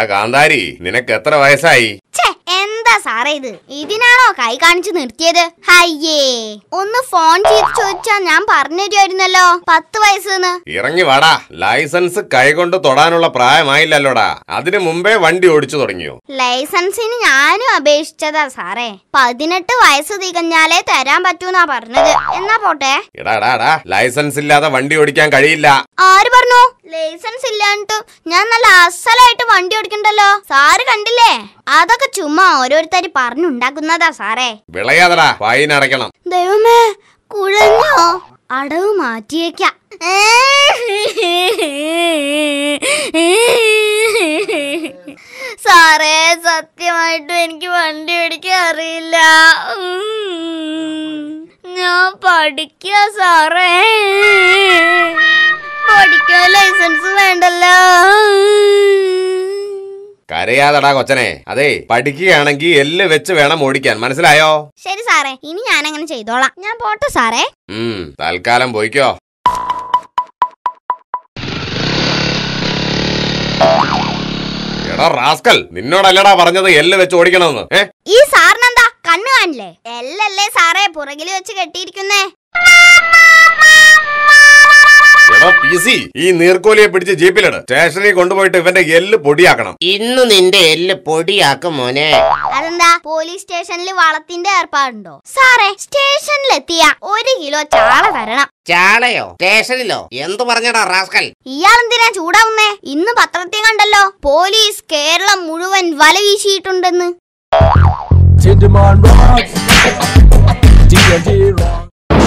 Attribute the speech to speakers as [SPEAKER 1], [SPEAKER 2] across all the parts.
[SPEAKER 1] എടാ കാന്താരി നിനക്ക് എത്ര വയസ്സായി
[SPEAKER 2] ഛേ എന്താ സാറേ ഇത് ഇതിനാണോ കൈ കാണിച്ചു നിർത്തിയത് ഹയ്യേ ഒന്ന് ഫോൺ ചെയ്ത് ചോദിച്ചാ ഞാൻ പറഞ്ഞു തരുമായിരുന്നല്ലോ പത്ത് വയസ്സെന്ന്
[SPEAKER 1] ഇറങ്ങി വാടാ ലൈസൻസ് കൈകൊണ്ട് തൊടാനുള്ള പ്രായമായില്ലല്ലോടാ അതിനു മുമ്പേ വണ്ടി ഓടിച്ചു തുടങ്ങിയോ
[SPEAKER 2] ലൈസൻസിന് ഞാനും അപേക്ഷിച്ചതാ സാറേ പതിനെട്ട് വയസ്സ് തികഞ്ഞാലേ തരാൻ പറ്റൂന്നാ പറഞ്ഞത് എന്നാ പോട്ടെ
[SPEAKER 1] എടാ എടാ എടാ ലൈസൻസ് ഇല്ലാതെ വണ്ടി ഓടിക്കാൻ കഴിയില്ല
[SPEAKER 2] ആര് പറഞ്ഞു ലൈസൻസ് ഇല്ലാണ്ട് ഞാൻ നല്ല അസലായിട്ട് വണ്ടി ഓടിക്കണ്ടല്ലോ സാറ് കണ്ടില്ലേ അതൊക്കെ ചുമ്മാ ഓരോരുത്തര് പറഞ്ഞുണ്ടാക്കുന്നതാ സാറേ
[SPEAKER 1] വിളയാതടാ ഫൈൻ അടയ്ക്കണം
[SPEAKER 2] ദൈവമേ കുഴഞ്ഞോ അടവ് മാറ്റിയേക്കാം സാറേ സത്യമായിട്ടും എനിക്ക് വണ്ടി ഓടിക്കാൻ അറിയില്ല ഉം. ഞാൻ പഠിക്കുക സാറേ പഠിക്കാൻ ലൈസൻസ് വേണ്ടല്ലോ
[SPEAKER 1] കരയാതടാ കൊച്ചനെ അതെ പഠിക്കുകയാണെങ്കിൽ എല്ല് വെച്ച് വേണം ഓടിക്കാൻ മനസ്സിലായോ
[SPEAKER 2] ശരി സാറേ ഇനി ഞാൻ അങ്ങനെ ചെയ്തോളാം ഞാൻ പോട്ടെ സാറേ
[SPEAKER 1] ഉം തൽക്കാലം പോയിക്കോ എടാ റാസ്കൽ നിന്നോടല്ലടാ പറഞ്ഞത് എല്ല് വെച്ച് ഓടിക്കണമെന്ന് ഏ
[SPEAKER 2] ഈ സാറിനെന്താ കണ്ണ് കാണില്ലേ എല്ലല്ലേ സാറേ പുറകിൽ വെച്ച് കെട്ടിയിരിക്കുന്നേ
[SPEAKER 1] എടാ പി സി ഈ നീർക്കോലിയെ പിടിച്ച് ജീപ്പിലിട് സ്റ്റേഷനിൽ കൊണ്ടുപോയിട്ട് ഇവന്റെ എല്ല് പൊടിയാക്കണം
[SPEAKER 3] ഇന്ന് നിന്റെ എല്ല് പൊടിയാക്കും മോനെ
[SPEAKER 2] അതെന്താ പോലീസ് സ്റ്റേഷനിൽ വളത്തിന്റെ ഏർപ്പാടുണ്ടോ സാറേ സ്റ്റേഷനിലെത്തിയ ഒരു കിലോ ചാള തരണം
[SPEAKER 3] ചാളയോ സ്റ്റേഷനിലോ എന്തു പറഞ്ഞടാ റാസ്കൽ
[SPEAKER 2] ഇയാളെന്തിനാ ചൂടാവുന്നേ ഇന്ന് പത്രത്തിൽ കണ്ടല്ലോ പോലീസ് കേരളം മുഴുവൻ വല വീശിയിട്ടുണ്ടെന്ന്
[SPEAKER 4] Tinderman rocks. D&D rocks.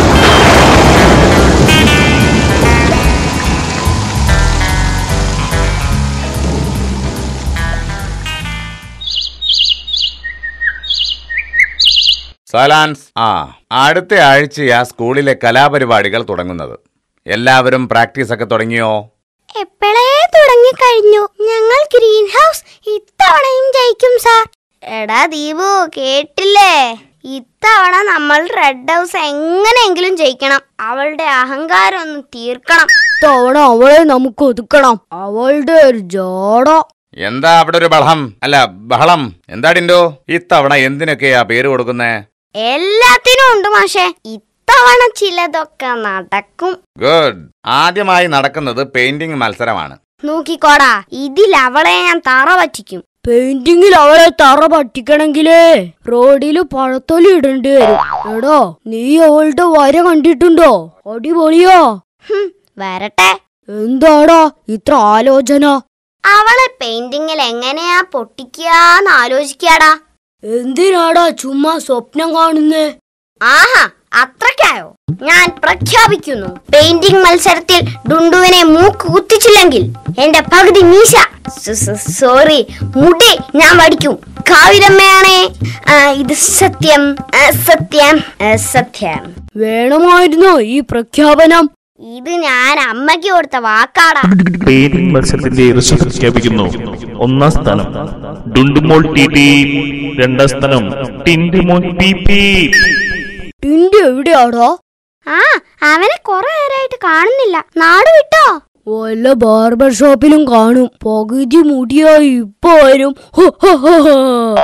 [SPEAKER 5] സലാൻസ് ആ അടുത്ത ആഴ്ചയാ സ്കൂളിലെ കലാപരിപാടികൾ തുടങ്ങുന്നത് എല്ലാവരും പ്രാക്ടീസ് ഒക്കെ തുടങ്ങിയോ
[SPEAKER 2] എപ്പോഴേ തുടങ്ങിക്കഴിഞ്ഞു ഞങ്ങൾ ഗ്രീൻ ഹൗസ് ഇത്തവണയും ജയിക്കും സാർ എടാ ദീപു കേട്ടില്ലേ ഇത്തവണ നമ്മൾ റെഡ് ഹൗസ് എങ്ങനെയെങ്കിലും ജയിക്കണം അവളുടെ അഹങ്കാരം ഒന്ന് തീർക്കണം
[SPEAKER 6] തവണ അവളെ നമുക്ക് ഒതുക്കണം അവളുടെ ഒരു ജോടോ
[SPEAKER 5] എന്താ അവിടെ ഒരു ബഹളം അല്ല ബഹളം എന്താ ടിൻഡോ ഇത്തവണ എന്തിനൊക്കെയാ പേര് കൊടുക്കുന്നേ
[SPEAKER 2] എല്ലാത്തിനും ഉണ്ട് മാഷേ ഇത്തവണ ചിലതൊക്കെ നടക്കും
[SPEAKER 5] ഗുഡ് ആദ്യമായി നടക്കുന്നത് പെയിന്റിംഗ് മത്സരമാണ്
[SPEAKER 2] നോക്കിക്കോടാ ഇതിൽ അവളെ ഞാൻ തറ പറ്റിക്കും
[SPEAKER 6] പെയിന്റിങ്ങിൽ അവളെ തറ പറ്റിക്കണെങ്കിലേ റോഡില് പഴത്തൊലി ഇടേണ്ടി വരും എടോ നീ അവളുടെ വര കണ്ടിട്ടുണ്ടോ അടിപൊളിയോ
[SPEAKER 2] ഹും, വരട്ടെ
[SPEAKER 6] എന്താടാ ഇത്ര ആലോചന
[SPEAKER 2] അവളെ പെയിന്റിങ്ങിൽ എങ്ങനെയാ പൊട്ടിക്കാന്ന് ആലോചിക്കാടാ
[SPEAKER 6] എന്തിനാടാ ചുമ്മാ സ്വപ്നം കാണുന്നേ
[SPEAKER 2] ആഹാ അത്രയ്ക്കായോ ഞാൻ പ്രഖ്യാപിക്കുന്നു പെയിന്റിംഗ് മത്സരത്തിൽ ഡുണ്ടുവിനെ മൂക്ക് കുത്തിച്ചില്ലെങ്കിൽ എന്റെ പകുതി മീശ സ- സ- സോറി മുടി ഞാൻ വടിക്കും കാവിലമ്മയാണേ ആ, ഇത് സത്യം ആ, സത്യം ആ, സത്യം
[SPEAKER 6] വേണമായിരുന്നോ ഈ പ്രഖ്യാപനം
[SPEAKER 2] ഇത് ഞാൻ അമ്മയ്ക്ക് കൊടുത്ത വാക്കാടാ
[SPEAKER 7] പെയിന്റിംഗ് മത്സരത്തിന്റെ റിസൾട്ട് പ്രഖ്യാപിക്കുന്നു ഒന്നാം സ്ഥാനം ഡുണ്ടുമോൾ ടി ടി രണ്ടാം സ്ഥാനം ടിൻഡിമോൻ പി പി
[SPEAKER 6] ടിൻഡി എവിടെയാടാ
[SPEAKER 2] ആ അവനെ കുറെ നേരമായിട്ട് കാണുന്നില്ല നാട് വിട്ടോ
[SPEAKER 6] വല്ല ബാർബർ ഷോപ്പിലും കാണും പകുതി മുടിയായി ഇപ്പൊ വരും ഹോ, ഹോ, ഹോ, ഹോ.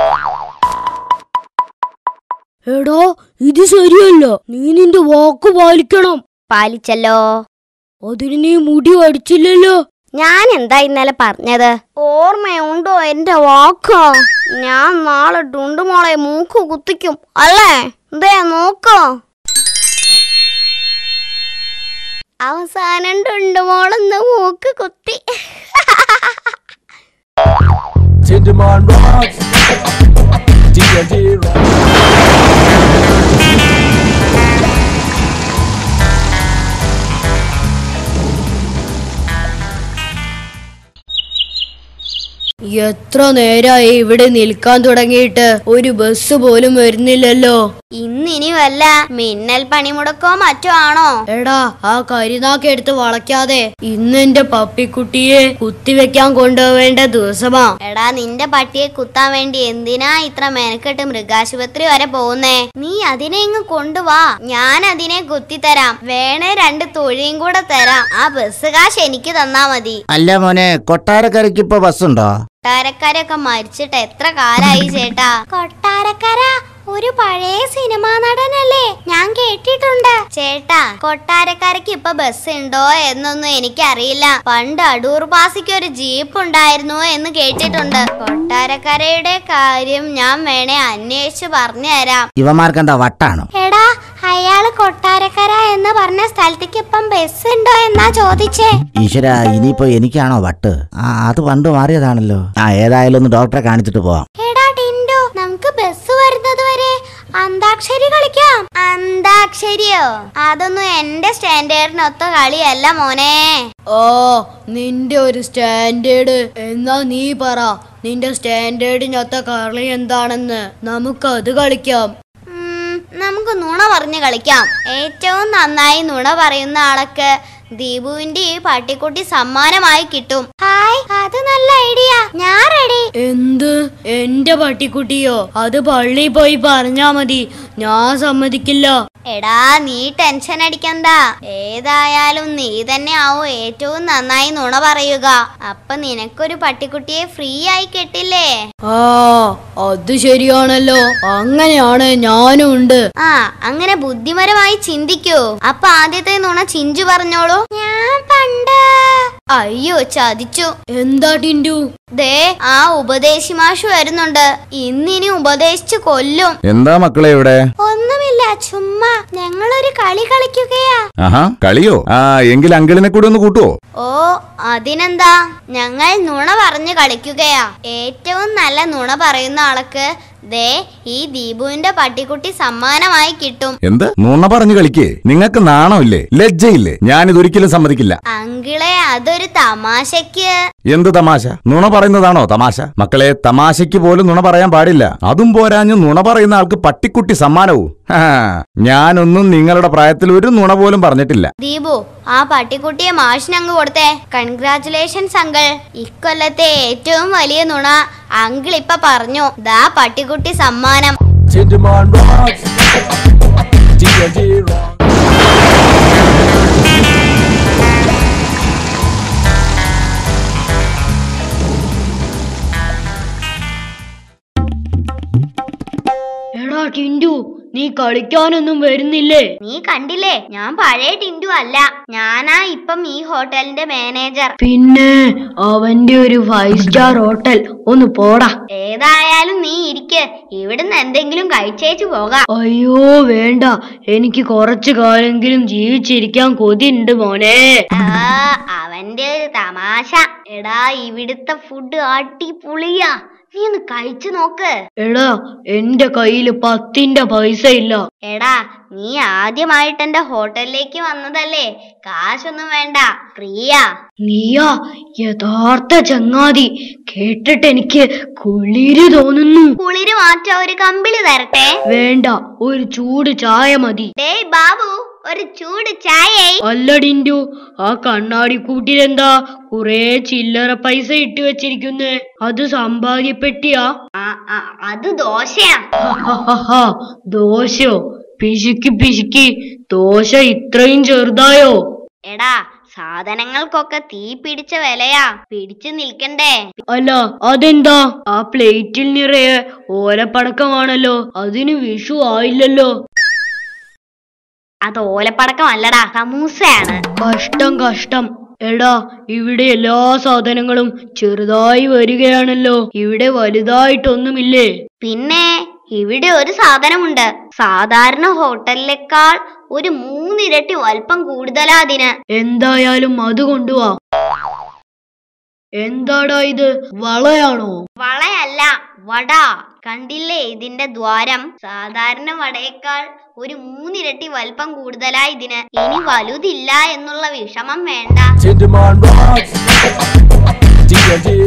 [SPEAKER 6] എടാ ഇത് ശരിയല്ല നീ നിന്റെ വാക്ക് പാലിക്കണം
[SPEAKER 2] പാലിച്ചല്ലോ
[SPEAKER 6] അതിന് നീ മുടി അടിച്ചില്ലല്ലോ
[SPEAKER 2] ഞാൻ എന്താ ഇന്നലെ പറഞ്ഞത് ഓർമ്മയുണ്ടോ എന്റെ വാക്കോ ഞാൻ നാളെ ഡുണ്ടുമോളെ മൂക്ക് കുത്തിക്കും അല്ലേ ദേ നോക്കോ അവസാനം ഡുണ്ടുമോളൊന്ന് മൂക്ക് കുത്തി
[SPEAKER 4] Tinderman rocks. D&D rocks.
[SPEAKER 6] എത്ര നേരായി ഇവിടെ നിൽക്കാൻ തുടങ്ങിയിട്ട് ഒരു ബസ് പോലും വരുന്നില്ലല്ലോ
[SPEAKER 2] ഇന്നിനി വല്ല മിന്നൽ പണിമുടക്കോ മറ്റോ ആണോ
[SPEAKER 6] എടാ ആ കരിനാക്ക് എടുത്ത് വളയ്ക്കാതെ ഇന്ന് എന്റെ പപ്പിക്കുട്ടിയെ കുത്തിവെക്കാൻ കൊണ്ടുപോവേണ്ട ദിവസമാ
[SPEAKER 2] എടാ നിന്റെ പട്ടിയെ കുത്താൻ വേണ്ടി എന്തിനാ ഇത്ര മെനക്കെട്ട് മൃഗാശുപത്രി വരെ പോകുന്നേ നീ അതിനെ ഇങ്ങ് കൊണ്ടുവാ ഞാൻ അതിനെ കുത്തിത്തരാം വേണേ രണ്ട് തൊഴിയും കൂടെ തരാം ആ ബസ് കാശ് എനിക്ക് തന്നാ മതി
[SPEAKER 8] അല്ല മോനെ കൊട്ടാരക്കരയ്ക്ക് ഇപ്പൊ ബസ്സുണ്ടോ
[SPEAKER 2] കൊട്ടാരക്കാരൊക്കെ മരിച്ചിട്ട് എത്ര കാലായി ചേട്ടാ കൊട്ടാരക്കര ഒരു പഴയ സിനിമാ നടനല്ലേ ഞാൻ കേട്ടിട്ടുണ്ട് ചേട്ടാ കൊട്ടാരക്കരക്ക് ഇപ്പൊ ബസ് ഉണ്ടോ എന്നൊന്നും എനിക്കറിയില്ല പണ്ട് അടൂർ പാസിക്ക് ഒരു ജീപ്പ് ഉണ്ടായിരുന്നു എന്ന് കേട്ടിട്ടുണ്ട് കൊട്ടാരക്കരയുടെ കാര്യം ഞാൻ വേണേ അന്വേഷിച്ച് പറഞ്ഞുതരാം
[SPEAKER 8] ഇവന്മാർക്ക് എന്താ വട്ടാണോ
[SPEAKER 2] എടാ അയാള് കൊട്ടാരക്കര എന്ന് പറഞ്ഞ സ്ഥലത്തേക്ക് ഇപ്പം ബസ് ഉണ്ടോ എന്നാ ചോദിച്ചേ
[SPEAKER 8] ഈശ്വര ഇനിയിപ്പോ എനിക്കാണോ വട്ട് ആ അത് പണ്ട് മാറിയതാണല്ലോ ആ ഏതായാലും ഒന്ന് ഡോക്ടറെ കാണിച്ചിട്ട് പോവാം
[SPEAKER 2] എടാ ടിൻഡു നമുക്ക് ബസ് വരുന്നത് വരെ അന്താക്ഷരി കളിക്കാം അന്താക്ഷരിയോ അതൊന്നും എന്റെ സ്റ്റാൻഡേർഡിനൊത്ത കളിയല്ല മോനെ
[SPEAKER 6] ഓ നിന്റെ ഒരു സ്റ്റാൻഡേർഡ് എന്നാ നീ പറ നിന്റെ സ്റ്റാൻഡേർഡിനൊത്ത കളി എന്താണെന്ന് നമുക്കത് കളിക്കാം
[SPEAKER 2] ഉം, നമുക്ക് നുണ പറഞ്ഞ് കളിക്കാം ഏറ്റവും നന്നായി നുണ പറയുന്ന ആൾക്ക് ദീപുവിന്റെ ഈ പട്ടിക്കുട്ടി സമ്മാനമായി കിട്ടും ഹായ് അത് നല്ല ഐഡിയ ഞാൻ റെഡി
[SPEAKER 6] എന്ത് എന്റെ പട്ടിക്കുട്ടിയോ അത് പള്ളിയിൽ പോയി പറഞ്ഞാ മതി ഞാൻ സമ്മതിക്കില്ല
[SPEAKER 2] എടാ നീ ടെൻഷൻ അടിക്കണ്ട ഏതായാലും നീ തന്നെ ആവും ഏറ്റവും നന്നായി നുണ പറയുക അപ്പൊ നിനക്കൊരു പട്ടിക്കുട്ടിയെ ഫ്രീ ആയി കിട്ടില്ലേ
[SPEAKER 6] ആ അത് ശരിയാണല്ലോ അങ്ങനെയാണ് ഞാനും ഉണ്ട്
[SPEAKER 2] ആ അങ്ങനെ ബുദ്ധിപരമായി ചിന്തിക്കൂ അപ്പൊ ആദ്യത്തെ നുണ ചിഞ്ചു പറഞ്ഞോളൂ ഞാൻ പണ്ട് അയ്യോ ചതിച്ചു
[SPEAKER 6] എന്താ ടിൻഡു
[SPEAKER 2] ദേ ആ ഉപദേശി മാഷ് വരുന്നുണ്ട് ഇന്നിനി ഉപദേശിച്ചു കൊല്ലും
[SPEAKER 5] എന്താ മക്കളെ ഇവിടെ
[SPEAKER 2] ഒന്നുമില്ല ചുമ്മാ ഞങ്ങളൊരു കളി കളിക്കുകയാ
[SPEAKER 5] ആഹാ കളിയോ ആ എങ്കിൽ അങ്കിളിനെ കൂടി ഒന്ന് കൂട്ടുവോ
[SPEAKER 2] ഓ അതിനെന്താ ഞങ്ങൾ നുണ പറഞ്ഞു കളിക്കുകയാ ഏറ്റവും നല്ല നുണ പറയുന്ന ആൾക്ക് ദേ ഈ ദീപുവിന്റെ പട്ടിക്കുട്ടി സമ്മാനമായി കിട്ടും
[SPEAKER 5] എന്ത് നുണ പറഞ്ഞു കളിക്കേ നിങ്ങൾക്ക് നാണമില്ലേ ലജ്ജയില്ലേ ഞാനിതൊരിക്കലും സമ്മതിക്കില്ല
[SPEAKER 2] അങ്കിളെ അതൊരു തമാശക്ക്
[SPEAKER 5] എന്ത് തമാശ നുണ പറയുന്നതാണോ തമാശ മക്കളെ തമാശയ്ക്ക് പോലും നുണ പറയാൻ പാടില്ല അതും പോരാഞ്ഞ് നുണ പറയുന്ന ആൾക്ക് പട്ടിക്കുട്ടി സമ്മാനവും ഹാ, ഞാനൊന്നും നിങ്ങളുടെ പ്രായത്തിൽ ഒരു നുണ പോലും പറഞ്ഞിട്ടില്ല
[SPEAKER 2] ദീപു ആ പട്ടിക്കുട്ടിയെ മാഷിനങ്ങ് കൊടുത്തേ കൺഗ്രാറ്റുലേഷൻസ് അങ്കിൾ ഇക്കൊല്ലത്തെ ഏറ്റവും വലിയ നുണ അങ്കിൾ ഇപ്പൊ പറഞ്ഞു ദാ പട്ടിക്കുട്ടി സമ്മാനം
[SPEAKER 4] Tinderman rocks. TNT rocks.
[SPEAKER 6] എടാ ടിൻഡു നീ കളിക്കാനൊന്നും വരുന്നില്ലേ
[SPEAKER 2] നീ കണ്ടില്ലേ ഞാൻ പഴയ ടിൻഡു അല്ല ഞാനാ ഇപ്പം ഈ ഹോട്ടലിന്റെ മാനേജർ
[SPEAKER 6] പിന്നെ അവന്റെ ഒരു ഫൈവ് സ്റ്റാർ ഹോട്ടൽ ഒന്ന് പോടാ
[SPEAKER 2] ഏതായാലും നീ ഇരിക്ക് ഇവിടുന്ന് എന്തെങ്കിലും കഴിച്ചേച്ചു പോകാം
[SPEAKER 6] അയ്യോ വേണ്ട എനിക്ക് കുറച്ചു കാലെങ്കിലും ജീവിച്ചിരിക്കാൻ കൊതിയുണ്ട് മോനെ
[SPEAKER 2] ആ അവന്റെ ഒരു തമാശ എടാ ഇവിടുത്തെ ഫുഡ് അടിപൊളിയാ നീ ഒന്ന് കഴിച്ചു നോക്ക്
[SPEAKER 6] എടാ എന്റെ കയ്യില് പത്തിന്റെ പൈസ ഇല്ല
[SPEAKER 2] എടാ നീ ആദ്യമായിട്ട് എന്റെ ഹോട്ടലിലേക്ക് വന്നതല്ലേ കാശൊന്നും വേണ്ട ഫ്രീയാ
[SPEAKER 6] നീയാ യഥാർത്ഥ ചങ്ങാതി കേട്ടിട്ട് എനിക്ക് കുളിര് തോന്നുന്നു
[SPEAKER 2] കുളിര് മാറ്റാ ഒരു കമ്പിളി തരട്ടെ
[SPEAKER 6] വേണ്ട ഒരു ചൂട് ചായ മതി
[SPEAKER 2] ഡേയ് ബാബു ഒരു ചൂട് ചായ
[SPEAKER 6] അല്ലടിൻഡു ആ കണ്ണാടി കൂട്ടിലെന്താ കുറെ ചില്ലറ പൈസ ഇട്ട് വെച്ചിരിക്കുന്നേ അത് സമ്പാദ്യപ്പെട്ടിയാ
[SPEAKER 2] ആ, ആ, അത് ദോശയാ
[SPEAKER 6] ഹഹഹഹ, ദോശയോ പിശുക്കി പിശുക്കി ദോശ ഇത്രയും ചെറുതായോ
[SPEAKER 2] എടാ സാധനങ്ങൾക്കൊക്കെ തീ പിടിച്ച വിലയാ പിടിച്ചു നിൽക്കണ്ടേ
[SPEAKER 6] അല്ല അതെന്താ ആ പ്ലേറ്റിൽ നിറയെ ഓലപ്പടക്കമാണല്ലോ അതിന് വിഷു ആയില്ലല്ലോ
[SPEAKER 2] അത് ഓലപ്പടക്കം അല്ലടാ സമൂസയാണ്
[SPEAKER 6] കഷ്ടം കഷ്ടം എടാ ഇവിടെ എല്ലാ സാധനങ്ങളും ചെറുതായി വരികയാണല്ലോ ഇവിടെ വലുതായിട്ടൊന്നുമില്ലേ
[SPEAKER 2] പിന്നെ ഇവിടെ ഒരു സാധനമുണ്ട് സാധാരണ ഹോട്ടലിനേക്കാൾ ഒരു മൂന്നിരട്ടി വലിപ്പം കൂടുതലാ അതിന്
[SPEAKER 6] എന്തായാലും അത് കൊണ്ടുവാ എന്താടാ ഇത് വളയാണോ
[SPEAKER 2] വളയല്ല വട കണ്ടില്ലേ ഇതിന്റെ ദ്വാരം സാധാരണ വടയേക്കാൾ ഒരു മൂന്നിരട്ടി വലിപ്പം കൂടുതലാ ഇതിന് ഇനി വലുതില്ല എന്നുള്ള വിഷമം വേണ്ട
[SPEAKER 4] Tinderman rocks. TNT